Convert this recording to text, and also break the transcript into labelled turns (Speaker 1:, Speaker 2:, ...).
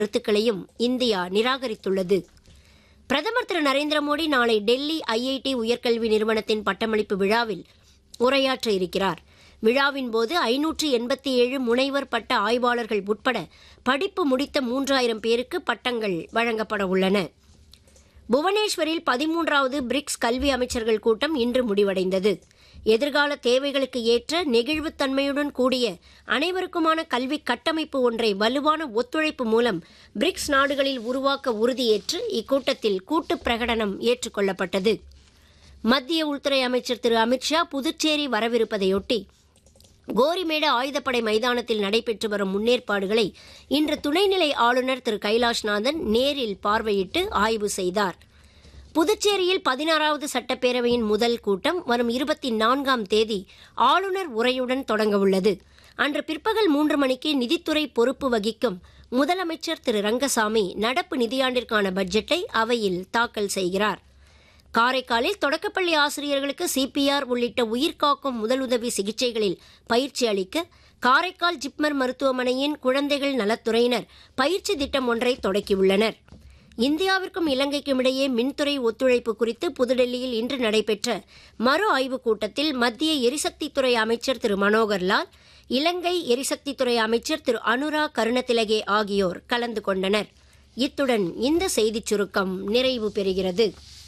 Speaker 1: கருத்துக்களையும் இந்தியா நிராகரித்துள்ளது பிரதமர் திரு நரேந்திர மோடி நாளை டெல்லி ஐஐடி உயர்கல்வி நிறுவனத்தின் பட்டமளிப்பு விழாவில் உரையாற்ற இருக்கிறார் விழாவின் போது ஐநூற்று எண்பத்தி ஏழு முனைவர் பட்ட ஆய்வாளர்கள் உட்பட படிப்பு முடித்த மூன்றாயிரம் பேருக்கு பட்டங்கள் வழங்கப்பட உள்ளன புவனேஸ்வரில் பதிமூன்றாவது பிரிக்ஸ் கல்வி அமைச்சர்கள் கூட்டம் இன்று முடிவடைந்தது எதிர்கால தேவைகளுக்கு ஏற்ற நெகிழ்வுத்தன்மையுடன் கூடிய அனைவருக்குமான கல்வி கட்டமைப்பு ஒன்றை வலுவான ஒத்துழைப்பு மூலம் பிரிக்ஸ் நாடுகளில் உருவாக்க உறுதியேற்று இக்கூட்டத்தில் கூட்டு பிரகடனம் ஏற்றுக்கொள்ளப்பட்டது மத்திய உள்துறை அமைச்சர் திரு அமித்ஷா புதுச்சேரி வரவிருப்பதையொட்டி கோரிமேடு ஆயுதப்படை மைதானத்தில் நடைபெற்று வரும் முன்னேற்பாடுகளை இன்று துணைநிலை ஆளுநர் திரு கைலாஷ்நாதன் நேரில் பார்வையிட்டு ஆய்வு செய்தார் புதுச்சேரியில் பதினாறாவது சட்டப்பேரவையின் முதல் கூட்டம் வரும் இருபத்தி நான்காம் தேதி ஆளுநர் உரையுடன் தொடங்கவுள்ளது அன்று பிற்பகல் மூன்று மணிக்கு நிதித்துறை பொறுப்பு வகிக்கும் முதலமைச்சர் திரு ரங்கசாமி நடப்பு நிதியாண்டிற்கான பட்ஜெட்டை அவையில் தாக்கல் செய்கிறார் காரைக்காலில் தொடக்கப்பள்ளி ஆசிரியர்களுக்கு சிபிஆர் உள்ளிட்ட உயிர்காக்கும் முதலுதவி சிகிச்சைகளில் பயிற்சி அளிக்க காரைக்கால் ஜிப்மர் மருத்துவமனையின் குழந்தைகள் நலத்துறையினர் பயிற்சி திட்டம் ஒன்றை தொடக்கியுள்ளனர் இந்தியாவிற்கும் இலங்கைக்கும் இடையே மின்துறை ஒத்துழைப்பு குறித்து புதுடெல்லியில் இன்று நடைபெற்ற மறு ஆய்வுக் கூட்டத்தில் மத்திய எரிசக்தித்துறை அமைச்சர் திரு மனோகர் லால் இலங்கை எரிசக்தித்துறை அமைச்சர் திரு அனுரா கருணதிலகே ஆகியோர் கலந்து கொண்டனர் இத்துடன் இந்த செய்திச் சுருக்கம் நிறைவு பெறுகிறது